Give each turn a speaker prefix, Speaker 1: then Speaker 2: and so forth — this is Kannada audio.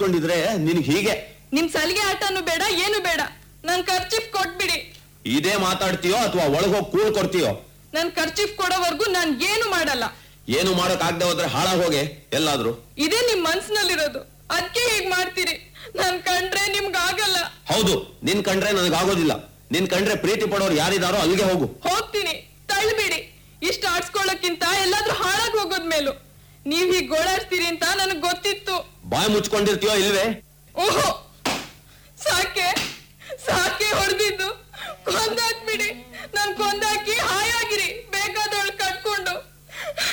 Speaker 1: ಮಾಡ್ಕೊಂಡಿದ್ರೆ ನಿನಗೆ ಹೀಗೆ
Speaker 2: ನಿಮ್ ಸಲಿಗೆ ಆಟನು ಬೇಡ ಏನು ಬೇಡ ನನ್ ಖರ್ಚಿಫ್ ಕೊಟ್ಬಿಡಿ
Speaker 1: ಇದೇ ಮಾತಾಡ್ತೀಯೋ ಅಥವಾ ಒಳಗೋಗಿ ಕೂಳ್ ಕೊಡ್ತೀಯೋ
Speaker 2: ನನ್ ಖರ್ಚಿಫ್ ಕೊಡೋವರೆಗೂ ನಾನ್ ಏನು ಮಾಡಲ್ಲ
Speaker 1: ಏನು ಮಾಡೋಕ್ ಆಗದೆ ಹೋದ್ರೆ ಹಾಳಾಗ್ ಹೋಗೆ ಎಲ್ಲಾದ್ರೂ
Speaker 2: ಇದೇ ನಿಮ್ ಮನ್ಸಿನಲ್ಲಿರೋದು ಅದಕ್ಕೆ ಹೀಗ್ ಮಾಡ್ತೀರಿ ನಾನ್ ಕಂಡ್ರೆ ನಿಮ್ಗಾಗಲ್ಲ
Speaker 1: ಹೌದು ನಿನ್ ಕಂಡ್ರೆ ನನಗಾಗೋದಿಲ್ಲ ನಿನ್ ಕಂಡ್ರೆ ಪ್ರೀತಿ ಪಡೋರು ಯಾರಿದಾರೋ ಅಲ್ಲಿಗೆ ಹೋಗು
Speaker 2: ಹೋಗ್ತೀನಿ ತಳ್ಬಿಡಿ ಇಷ್ಟ ಆಡ್ಸ್ಕೊಳ್ಳೋಕ್ಕಿಂತ ಎಲ್ಲಾದ್ರೂ ಹಾಳಾಗ್ ಹೋಗೋದ್ ಮೇಲು ನೀವ್ ಹೀಗ್ ಗೋಳಾಡ್ಸ್ತೀರಿ ಅಂತ ನನಗ್ ಗೊತ್ತಿತ್ತು
Speaker 1: ಬಾಯಿ ಮುಚ್ಕೊಂಡಿರ್ತೀಯೋ ಇಲ್ವೇ
Speaker 2: ಓಹೋ ಸಾಕೆ ಸಾಕೆ ಹೊಡೆದಿದ್ದು ಕೊಂದಾಕ್ಬಿಡಿ ನಾನ್ ಕೊಂದ